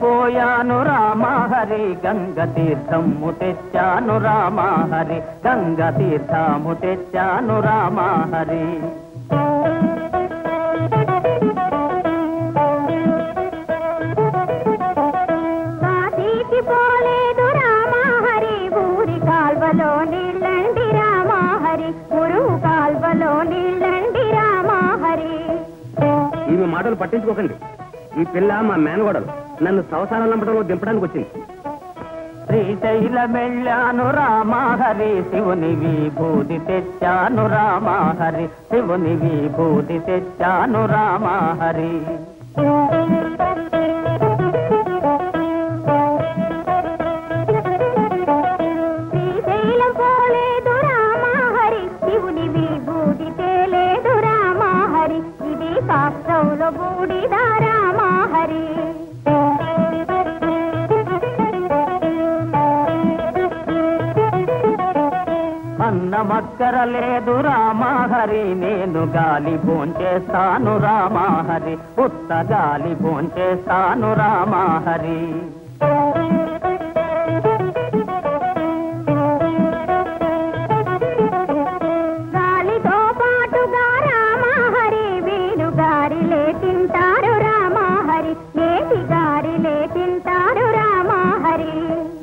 పోయాను రామహరి గంగ తీర్థము తెచ్చాను రామహరి గంగ తీర్థము తెచ్చాను రామహరి కాశీకి పోలేదు రామహరి ఊరి కాల్వలో నీళ్ళండి రామహరి గురువు కాల్వలో నీళ్ళండి రామహరి ఈమె మాటలు పట్టించుకోకండి ఈ పిల్ల మా మేనగోడలు నన్ను సంసారం నంపడంలో దింపడానికి వచ్చింది శ్రీశైలమెళ్ళాను రామహరి శివుని విభూతి తెచ్చాను రామహరి శివుని విభూతి తెచ్చాను రామహరి శ్రీశైలం పోలేదు రామహరి శివుని విభూతి తేలేదు రామహరి ఇది శాస్త్రంలో బూడిద రామహరి అన్నమక్కర లేదు రామహరి నేను గాలి భోంచేస్తాను రామహరి ఉత్త గాలి భోంచేస్తాను రామహరి గాలితో పాటుగా రామహరి వీరు గారిలే తింటారు రామహరి నేటి గారిలే తింటారు రామహరి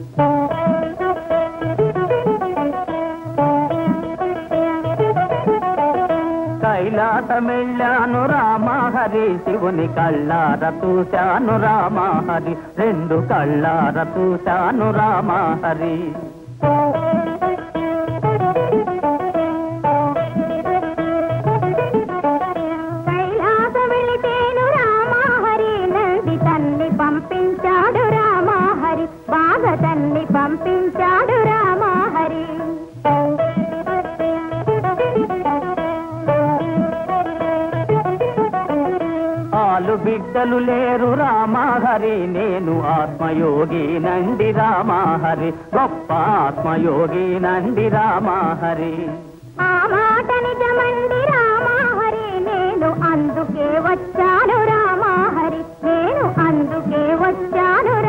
కైలాసమెళ్ళాను రామహరి శివుని కళ్ళార చూశాను రామహరి రెండు కళ్ళార చూశాను రామహరి కైలాస వెళితేను రామహరి నంది తన్ని పంపించాడు రామహరి బాగ తన్ని పంపించాడు రామహరి ఆలు బిడ్డలు లేరు రామహరి నేను ఆత్మయోగి నండి రామహరి గొప్ప ఆత్మయోగి నండి రామహరి ఆ మాట నిజమండి రామహరి నేను అందుకే వచ్చాను రామహరి నేను అందుకే వచ్చాను